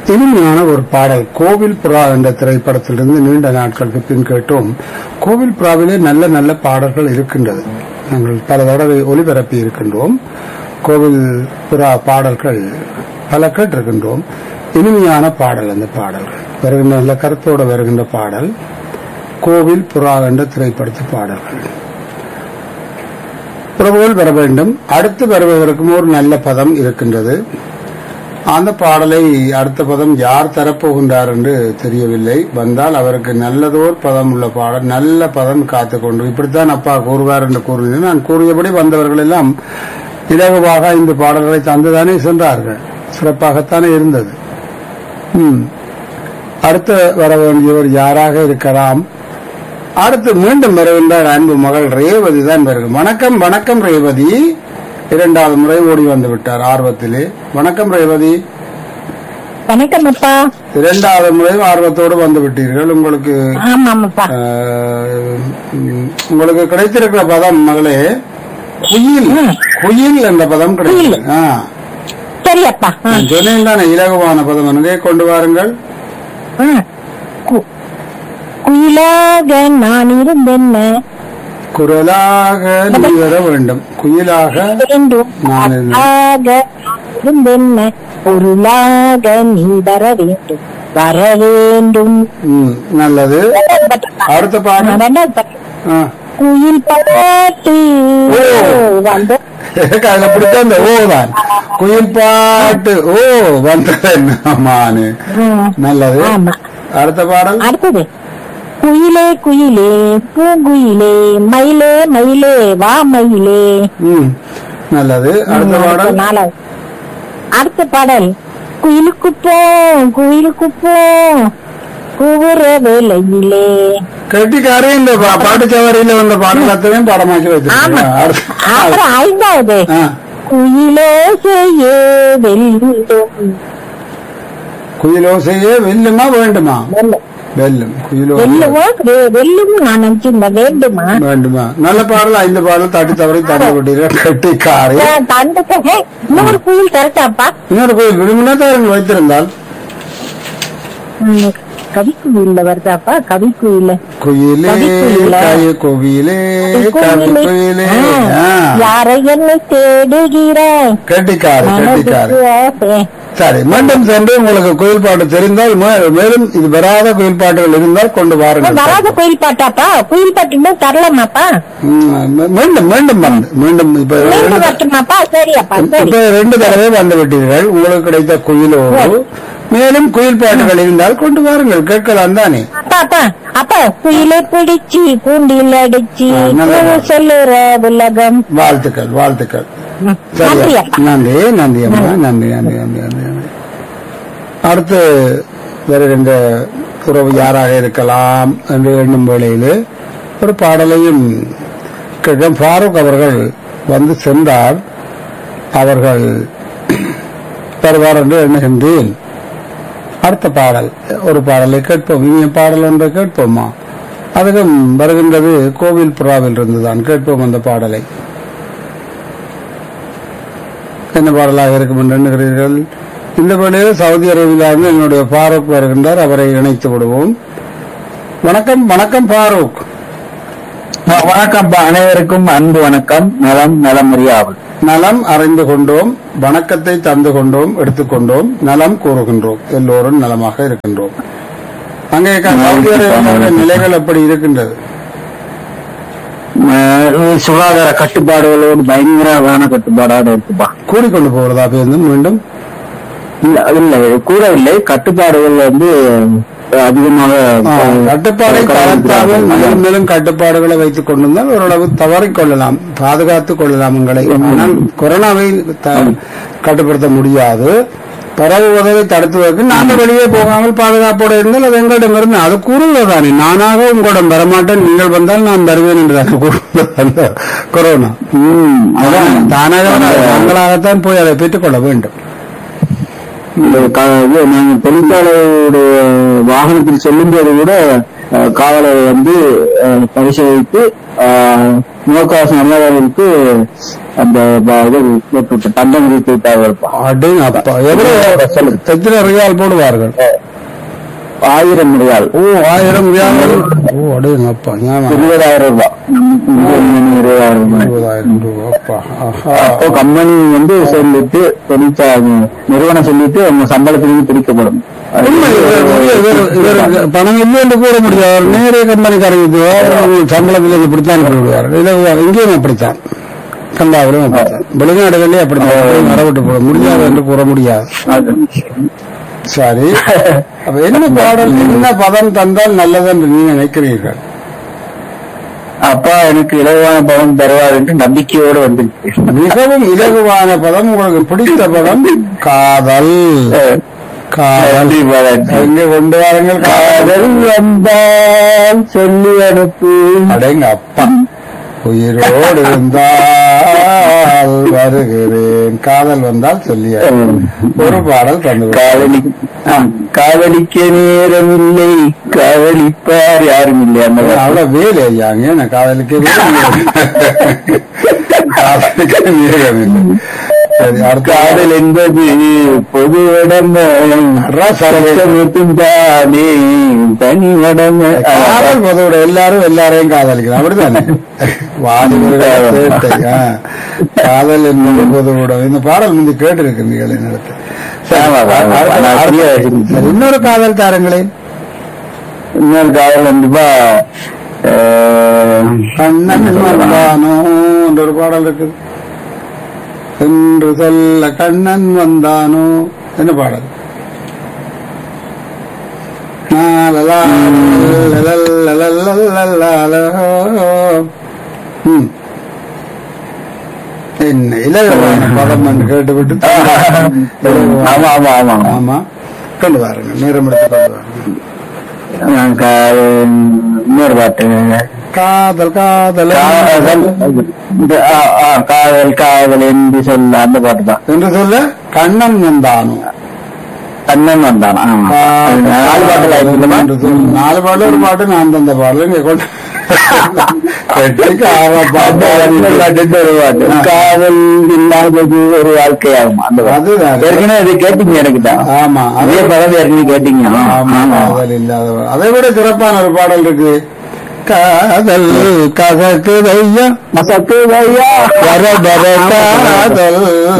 இனிமையான ஒரு பாடல் கோவில் புறா என்ற திரைப்படத்திலிருந்து நீண்ட நாட்களுக்கு பின் கேட்டோம் கோவில் புறாவிலே நல்ல நல்ல பாடல்கள் இருக்கின்றது நாங்கள் பல தடவை ஒலிபரப்பி இருக்கின்றோம் கோவில் புறா பாடல்கள் பல கேட்டிருக்கின்றோம் இனிமையான பாடல் அந்த பாடல்கள் வருகின்ற நல்ல கருத்தோடு வருகின்ற பாடல் கோவில் புறா என்ற திரைப்படத்து பாடல்கள் பிரபுகள் வர வேண்டும் அடுத்து வருவதற்கும் ஒரு நல்ல பதம் இருக்கின்றது அந்த பாடலை அடுத்த பதம் யார் தரப்போகின்றார் என்று தெரியவில்லை வந்தால் அவருக்கு நல்லதோர் பதம் உள்ள பாடல் நல்ல பதம் காத்து கொண்டு இப்படித்தான் அப்பா கூறுவார் என்று கூறினேன் நான் கூறியபடி வந்தவர்கள் எல்லாம் இலகுவாக இந்த பாடல்களை தந்துதானே சென்றார்கள் சிறப்பாகத்தானே இருந்தது ம். அடுத்து வர வேண்டியவர் யாராக இருக்கலாம் அடுத்து மீண்டும் வருகின்றார் அன்பு மகள் ரேவதி தான் வருகிறது வணக்கம் வணக்கம் ரேவதி இரண்டாவது முறை ஓடி வந்து விட்டார் ஆர்வத்திலே வணக்கம் ரேவதி வணக்கம் அப்பா இரண்டாவது முறையும் ஆர்வத்தோடு வந்து விட்டீர்கள் உங்களுக்கு ஆமாம் அப்பா ஆஹ், உம், உங்களுக்கு கிடைத்திருக்கிற பதம் மகளே குயில் குயில் என்ற பதம் கிடைத்தது ஆ. சரி அப்பா ஆ, நான் சொன்னேன் தானே இலகுவான பதம் எங்கே கொண்டு வாருங்கள் ஆ. கு- குயிலாக நான் இருந்தென்ன குரலாக நீ வர வேண்டும் குயிலாக வேண்டும் நான் இருந்தேன். ஆக நான் இருந்தென்ன பொருளாக நீ வர வேண்டும் வர வேண்டும் ம், நல்லது அடுத்த பாடம் ரெண்டாவது பாட்டு. ஆ. குயில் பாட்டு வந்து எனக்கு அதுல பிடிச்ச அந்த ஓ தான் குயில் பாட்டு ஓ வந்தேன் ஆமானு ம், நல்லது ஆமா அடுத்த பாடல் அடுத்தது குயிலே குயிலே பூங்குயிலே மயிலே மயிலே வா மயிலே ம் நல்லது அடுத்த பாடல் நாலாவது அடுத்த பாடல் குயிலுக்கு போ குயிலுக்கு போ கூவுற வேலையிலே கெட்டிக்காரே இந்த பா- பாட்டு சவாரியில வந்த பாடல் அத்தனையும் படமாக்கி ஆமா வச்சிருக்கீங்க அடுத்த- அப்புறம் ஐந்தாவது ஆ. குயிலோசையே வெல்லும் குயிலோசையே வெல்லுமா வேண்டுமா வெல்லும். வெல்லும் குயிலோசை வெல்லுமோ வெ- வெல்லும் நான் நினைச்சிருந்தேன் வேண்டுமா வேண்டுமா நல்ல பாடல் ஐந்து பாடல் தட்டி தவறி தட்டி விட்டீர்கள் கெட்டிக்காரே நான் தந்துட்டேன் இன்னொரு குயில் கரெக்டாப்பா இன்னொரு குயில் விரும்பினா தான் வைத்திருந்தால் கவிக்குயில்ல வருதாப்பா கவிக்குயில்ல குயிலே கவிக்குயிலே. காய கோவிலே கவி குயிலே ஆ. யாரை என்னை தேடுகிறாய் கெட்டிக்காரு கெட்டிக்காரு மனதுக்கு ஆசை. சரி மீண்டும் சென்று உங்களுக்கு குயில் பாட்டு தெரிந்தால் மே- மேலும் இது வராத குயில் பாட்டுகள் இருந்தால் கொண்டு வாருங்கள் வராத குயில் பாட்டாப்பா குயில் பாட்டு இன்னும் தரலாமாப்பா ம், மீ- மீண்டும் மீண்டும் வந்து மீண்டும் இப்ப மீண்டும் ரெண்டு- வரட்டுமாப்பா சரியாப்பா சரி இப்ப ரெண்டு தடவை வந்து விட்டீர்கள் உங்களுக்கு கிடைத்த குயிலோடு மேலும் குயில் பாட்டுகள் இருந்தால் கொண்டு வாருங்கள் கேட்கலாம் தானே அப்பா அப்பா அப்பா குயிலை பிடிச்சு கூண்டில் அடிச்சு ஆ, நல்லது. பூ சொல்லுற உலகம் வாழ்த்துக்கள் வாழ்த்துக்கள் ம், சரியா நன்றி அப்பா நன்றி நன்றி அம்மா நன்றி நன்றி நன்றி நன்றி நன்றி அடுத்து வருகின்ற உறவு யாராக இருக்கலாம் என்று எண்ணும் வேளையில் ஒரு பாடலையும் கேட்கும் ஃபாரூக் அவர்கள் வந்து சென்றார் அவர்கள் வருவார் என்று எண்ணுகின்றேன் அடுத்த பாடல் ஒரு பாடலை கேட்போம் இனிய பாடல் ஒன்றை கேட்போமா அதுவும் வருகின்றது கோவில் புறாவில் இருந்துதான் கேட்போம் அந்த பாடலை என்ன பாடலாக இருக்கும் என்று எண்ணுகிறீர்கள் இந்த வேளையில் சவுதி அரேபியாவிலிருந்து என்னுடைய ஃபாரூக் வருகின்றார் அவரை இணைத்து விடுவோம் வணக்கம் வணக்கம் ஃபாரூக் வணக்கம் அனைவருக்கும் அன்பு வணக்கம் நலம் நலமுறியாவல் நலம் அறிந்து கொண்டோம் வணக்கத்தை தந்து கொண்டோம் எடுத்துக்கொண்டோம் நலம் கூறுகின்றோம் எல்லோரும் நலமாக இருக்கின்றோம் அங்கே க- சவுதி அரேபியாவின் நிலைகள் எப்படி இருக்கின்றது அஹ் சுகாதார கட்டுப்பாடுகளோடு பயங்கரமான கட்டுப்பாடோடு இருக்குப்பா கூடிக்கொண்டு போகிறதா பேருந்து மீண்டும் இல்ல இல்ல கூட இல்லை கட்டுப்பாடுகள் வந்து அதிகமாக ஆ, கட்டுப்பாடை தளர்த்தாமல் மேலும் மேலும் கட்டுப்பாடுகளை வைத்துக் கொண்டிருந்தால் ஓரளவு தவறிக் கொள்ளலாம் பாதுகாத்துக் கொள்ளலாம் உங்களை ஆனால் கொரோனாவை த- கட்டுப்படுத்த முடியாது பரவுவதை தடுத்துவதற்கு நாங்கள் வெளியே போகாமல் பாதுகாப்போடு இருந்தால் அது எங்களிடமிருந்து அது கூறுவதுதானே நானாக உங்களிடம் வரமாட்டேன் நீங்கள் வந்தால் நான் வருவேன் என்று கூறுவது அந்த கொரோனா ம், அதான் தானாக நாங்களாகத்தான் போய் அதை பெற்றுக்கொள்ள வேண்டும் இந்த க- இது நாங்க தொழிற்சாலையுடைய வாகனத்தில் செல்லும்போது கூட அஹ், காவலர் வந்து அஹ், பரிசோதித்து அஹ், முகக்கவசம் இல்லாதவர்களுக்கு அந்த ப- இது போட்டு விட்டு தண்டம் விதித்து விட்டார்கள் அடேங்க அப்பா எவ்வளவு எத்தனை ரியால் போடுவார்கள் ஆயிரம் ரியால் ஓ ஆயிரம் ரியால் ஓ அடேங்க அப்பா ஞாபகம் இருபதாயிரம் ரூபாய் இருபதாயிரம் ரூபாய் இருபதாயிரம் ரூபா அப்பா ஆஹா அப்போ கம்பெனி வந்து சொல்லிட்டு தொழிற்சாலை நிறுவனம் சொல்லிட்டு அவங்க சம்பளத்திலிருந்து பிரிக்கப்படும் உண்மை, இவர் இவர் இவர் இவர் பணம் இல்லை என்று கூற முடியாது அவர் நேரே கம்பெனிக்காரங்க சம்பளத்தில் இப்படித்தான் போடுவார் இல்லை இங்கேயும் அப்படித்தான் கண்டாவிலும் அப்படித்தான் வெளிநாடுகளே அப்படித்தான் நடவிட்டு போட முடியாது என்று கூற முடியாது அது. சரி அப்ப என்ன பாடல் என்ன பதம் தந்தால் நல்லது என்று நீங்க நினைக்கிறீர்கள் அப்பா எனக்கு இலவான பணம் தருவார் என்று நம்பிக்கையோடு வந்திருக்கேன் மிகவும் இலகுவான பதம் உங்களுக்கு பிடித்த பதம் காதல் காதல் நன்றி பாலாஜி. எங்க கொண்டு வாருங்கள் காதல் காதல் வந்தால் சொல்லி அனுப்பு அடங்க அப்பா உயிரோடு இருந்தால் வருகிறேன் காதல் வந்தால் சொல்லி ஒரு பாடல் தந்து விடு. காதலி ஆ, காதலிக்க நேரமில்லை காதலிப்பார் யாரும் இல்லை அந்த மாதிரி. அவ்வளவு வேலை ஐயாங்க நான் காதலிக்க காதலிக்க நேரம் இல்லை சரி அடுத்த காதல் என்பது பொது உடம்பு சரசமுத்தும் தானே தனி உடம்பு காதல் பொதுவோட எல்லாரும் எல்லாரையும் காதலிக்கலாம் அப்படித்தானே வாலிபர்கள் கேட்டை, ஆ. காதல் என்பது பொதுவோட இந்த பாடல் முந்தி கேட்டு இருக்கு நீங்கள் என்னிடத்தில் ஆமா, ஆமா, ஆமா. நான் புரிய வச்சிருக்கேன். சரி, இன்னொரு காதல் தாரங்களேன் இன்னொரு காதல் கண்டிப்பா கண்ணன் வந்தானோ என்ற ஒரு பாடல் இருக்குது என்று சொல்ல கண்ணன் வந்தானோ என்ன பாடல் லாலலா, லலலலலலலலலோ. ம். என்ன இலகுவான பதம் என்று கேட்டுவிட்டு ஆமா ஆமா ஆமா ஆமா ஆமா கொண்டு வாருங்க நேரம் எடுத்து கொண்டு வாருங்க நான் கா- இன்னொரு பாட்டு காதல் காதல் காதல் இந்த, ஆ, ஆ, காதல் காதல் என்று சொல்ல அந்த பாட்டு தான் என்று சொல்ல கண்ணன் வந்தானோ கண்ணன் வந்தான் ஆமா அது நாலு பாட்டுல இருக்குமா? என்று சொல்லு. நாலு பாட்டு ஒரு பாட்டு நான் தந்த பாடல இங்க கொண்டு கெட்டிக்கு ஆறா பாட்டு அந்த பாட்டு ஒரு பாட்டு. காதல் இல்லாதது ஒரு வாழ்க்கையாகும் அந்த பாட்டு. அதுதான். ஏற்கனவே இது கேட்டீங்க எனக்கு தான் ஆமா அதே அதே பதவி ஏற்கனவே கேட்டீங்க ஆமா ஆமா காதல் இல்லாதவர் அதை விட சிறப்பான ஒரு பாடல் இருக்கு காதல் கசக்குதையா மசக்கு ஐயா வர வர காதல்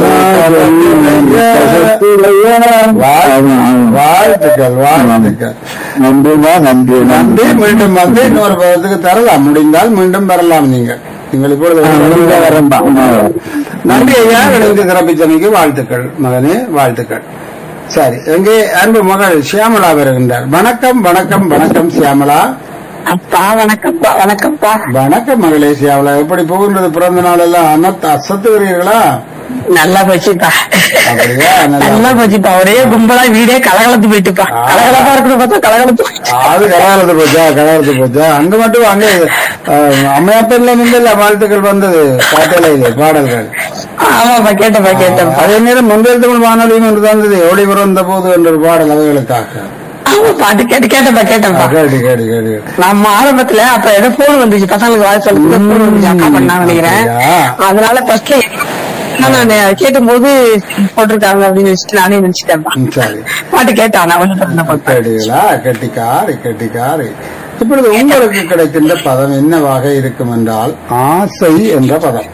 வாழ்த்துக்கள் வாழ்த்துக்கள் நன்றிமா நன்றி நன்றி மீண்டும் வந்து இன்னொரு பதத்துக்கு தரலாம் முடிந்தால் மீண்டும் பெறலாம் நீங்கள் நீங்கள் இப்பொழுது வரம்பா நன்றி ஐயா இணைந்து சிறப்பித்தமைக்கு வாழ்த்துக்கள் மகனே வாழ்த்துக்கள் சரி எங்கே அன்பு மகள் சியாமலா வருகின்றார் வணக்கம் வணக்கம் வணக்கம் சியாமலா அப்பா வணக்கம்ப்பா வணக்கம்ப்பா வணக்கம் மகளே சியாமலா எப்படி போகின்றது பிறந்த நாள் எல்லாம் அனத்த அசத்துகிறீர்களா நல்லா போச்சுப்பா அப்படியா? நல்லா. நல்லா போச்சுப்பா ஒரே கும்பலா வீடே கலகலத்து போயிட்டுப்பா ஆ. கலகலப்பா இருக்கணும் பார்த்தா கலகலத்து போயிட்டு. அது கலகலத்து போச்சா கலகலத்து போச்சா அங்க மட்டும் அங்க அம்மையாப்பர்ல நின்று வாழ்த்துக்கள் வந்தது காட்டலையிலே பாடல்கள் ஆமாப்பா கேட்டப்பா கேட்டப்பா அதே நேரம் முன்பேல் தமிழ் வானொலியும் ஒன்று தந்தது ஒளி பிறந்த போது என்ற ஒரு பாடல் அவர்களுக்காக ஆமாப்பா அது கேட்டு கேட்டப்பா கேட்டப்பா கேடு கேடு கேடு நம்ம ஆரம்பத்துல அப்ப ஏதோ போன் வந்துச்சு பசங்களுக்கு வாழ்த்து சொல்லுங்க போன் வந்துச்சு அக்கா பண்ணா நினைக்கிறேன் அப்படியா? அதனால ஃபர்ஸ்ட்ல நான் கேட்டும் போது போட்டிருக்காங்க அப்படின்னு வச்சுட்டு நானே நினைச்சிட்டேன்ப்பா ம், சரி பாட்டு கேட்டான் நான் வந்து சொன்ன பாட்டு கேட்டீங்களா கெட்டிக்காரி கெட்டிக்காரி இப்பொழுது உங்களுக்கு கிடைக்கின்ற பதம் என்னவாக இருக்கும் என்றால் ஆசை என்ற பதம்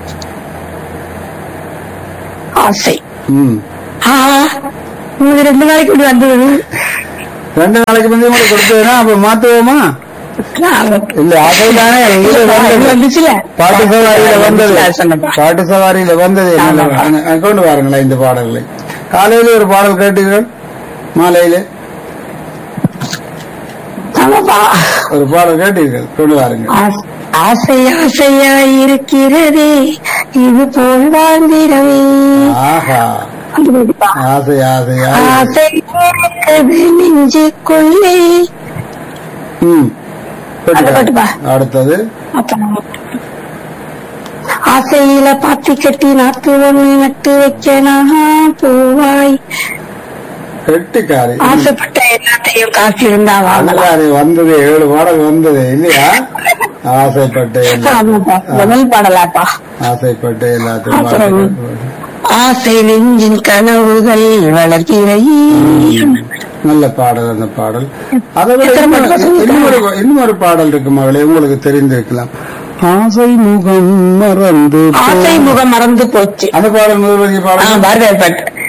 ஆசை ம் ஆ, உங்களுக்கு ரெண்டு நாளைக்கு முன்னாடி வந்தது ரெண்டு நாளைக்கு முந்தைய உங்களுக்கு கொடுத்ததுன்னா அப்ப மாத்துவோமா இல்ல ஆசை தானே இதுல இது வந்தது. வந்துச்சுல பாட்டு சவாரியில வந்தது அது சொன்னப்பா. பாட்டு சவாரியில வந்தது ஆமா. அங்க- அங்க கொண்டு வாருங்களேன் இந்த பாடல்களை காலையில ஒரு பாடல் கேட்டீர்கள் மாலையில ஆமாப்பா ஒரு பாடல் கேட்டீர்கள் கொண்டு வாருங்க ஆஸ்- ஆசை ஆசையா இருக்கிறதே இது போல் வாழ்ந்திடவே ஆஹா அது பாட்டுப்பா. ஆசை ஆசையா ஆசை இருக்குது நெஞ்சுக்குள்ளே ம் அது பாட்டுப்பா. அடுத்தது அப்புறம் ஆசையில பாத்தி கட்டி நாத்து ஒண்ணு நட்டு வைக்கனா பூவாய் கெட்டிக்காரி ஆசைப்பட்ட எல்லாத்தையும் காசு இருந்தா வாங்கலாம் அதுல அது வந்தது ஏழு பாடல் வந்தது இல்லையா ஆசைப்பட்ட எல்லா- ஆமாப்பா முதல் பாடலாப்பா ஆசைப்பட்ட எல்லாத்தையும் அப்புறம் வாழ்த்துக்கள். ஆசை நெஞ்சின் கனவுகள் வளர்க்கிறேன் நல்ல பாடல் அந்த பாடல் அதை விட எத்தனை இன்னும் பாடல் இன்னும் ஒரு இன்னும் ஒரு பாடல் இருக்கு மகளே உங்களுக்கு தெரிந்திருக்கலாம் ஆசை முகம் மறந்து போ- ஆசை முகம் மறந்து போச்சு அந்த பாடல் முதல் வரி ஆ, பாடல் பாரதியார் பாட்டு